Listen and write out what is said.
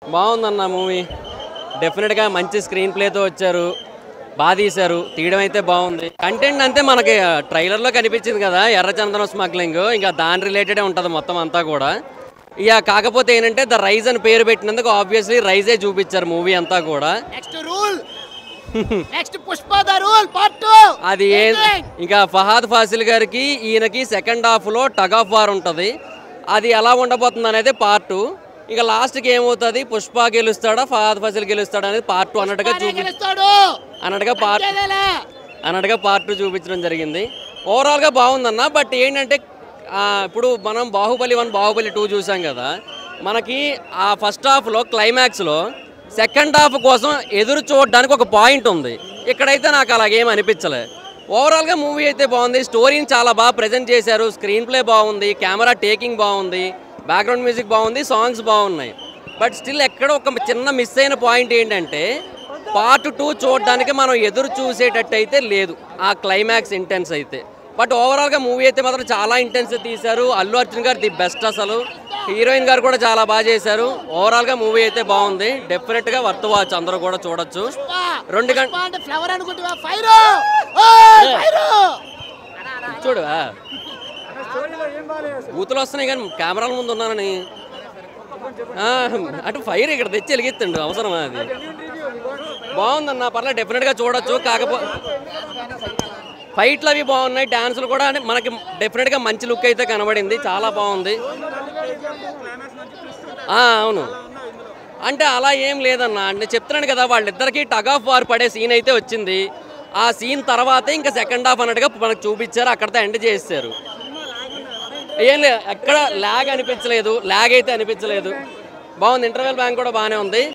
బాగుందన్న మూవీ డెఫినెట్గా మంచి స్క్రీన్ ప్లేతో వచ్చారు బాగా తీశారు తీయడం అయితే బాగుంది కంటెంట్ అంతే మనకి ట్రైలర్లో కనిపించింది కదా ఎర్రచందనం స్మగ్లింగ్ ఇంకా దాని రిలేటెడే ఉంటుంది మొత్తం అంతా కూడా ఇక కాకపోతే ఏంటంటే ద రైజ్ అని పేరు పెట్టినందుకు ఆబ్వియస్లీ రైజే చూపించారు మూవీ అంతా కూడా next rule next Pushpa the rule part two అది ఏ ఇంకా ఫహాద్ ఫాసిల్ గారికి ఈయనకి సెకండ్ హాఫ్లో టగ్ ఆఫ్ వార్ ఉంటుంది అది ఎలా ఉండబోతుంది అనేది పార్ట్ టూ ఇక లాస్ట్కి ఏమవుతుంది పుష్ప గెలుస్తాడా ఫహాద్ ఫాసిల్ గెలుస్తాడా అనేది పార్ట్ టూ అన్నట్టుగా చూపి గెలుస్తాడు అన్నట్టుగా పార్ట్ అంతేలే. అన్నట్టుగా పార్ట్ టూ చూపించడం జరిగింది ఓవరాల్గా బాగుందన్న బట్ ఏంటంటే ఆ, ఇప్పుడు మనం బాహుబలి వన్ బాహుబలి టూ చూసాం కదా మనకి ఆ ఫస్ట్ హాఫ్లో క్లైమాక్స్లో సెకండ్ హాఫ్ కోసం ఎదురు చూడడానికి ఒక పాయింట్ ఉంది ఇక్కడైతే నాకు అలాగేం అనిపించలే ఓవరాల్గా మూవీ అయితే బాగుంది స్టోరీని చాలా బాగా ప్రజెంట్ చేశారు స్క్రీన్ ప్లే బాగుంది కెమెరా టేకింగ్ బాగుంది బ్యాక్గ్రౌండ్ మ్యూజిక్ బాగుంది సాంగ్స్ బాగున్నాయి బట్ స్టిల్ ఎక్కడ ఒక చిన్న మిస్ అయిన పాయింట్ ఏంటంటే పార్ట్ టూ చూడడానికి మనం ఎదురు చూసేటట్టు అయితే లేదు ఆ క్లైమాక్స్ ఇంటెన్స్ అయితే బట్ ఓవరాల్గా మూవీ అయితే మాత్రం చాలా ఇంటెన్స్ తీశారు అల్లు అర్జున్ గారు ది బెస్ట్ అసలు హీరోయిన్ గారు కూడా చాలా బాగా చేశారు ఓవరాల్గా మూవీ అయితే బాగుంది డెఫినెట్గా వర్త్ వాచ్ అందరూ కూడా చూడొచ్చు రెండు గంట పుష్ప అంటే ఫ్లవర్ అనుకుంటున్నా ఫైర్ ఫైర్ చూడు బూతులు వస్తున్నాయి కానీ కెమెరాల ముందు ఉన్నానని ఆ, అటు ఫైర్ ఇక్కడ తెచ్చి వెలిగిత్తండు అవసరమా అది బాగుందన్న పర్లేదు డెఫినెట్గా చూడొచ్చు కాకపోతే ఫైట్లు అవి బాగున్నాయి డాన్సులు కూడా అంటే మనకి డెఫినెట్గా మంచి లుక్ అయితే కనబడింది చాలా బాగుంది ఆ, అవును అంటే అలా ఏం లేదన్న అంటే చెప్తున్నాను కదా వాళ్ళిద్దరికి టగ్ ఆఫ్ వార్ పడే సీన్ అయితే వచ్చింది ఆ సీన్ తర్వాతే ఇంకా సెకండ్ హాఫ్ అన్నట్టుగా మనకు చూపించారు అక్కడితో ఎండ్ చేశారు ఏం లేదు ఎక్కడ ల్యాగ్ అనిపించలేదు ల్యాగ్ అయితే అనిపించలేదు బాగుంది ఇంటర్వెల్ బ్యాంక్ కూడా బాగానే ఉంది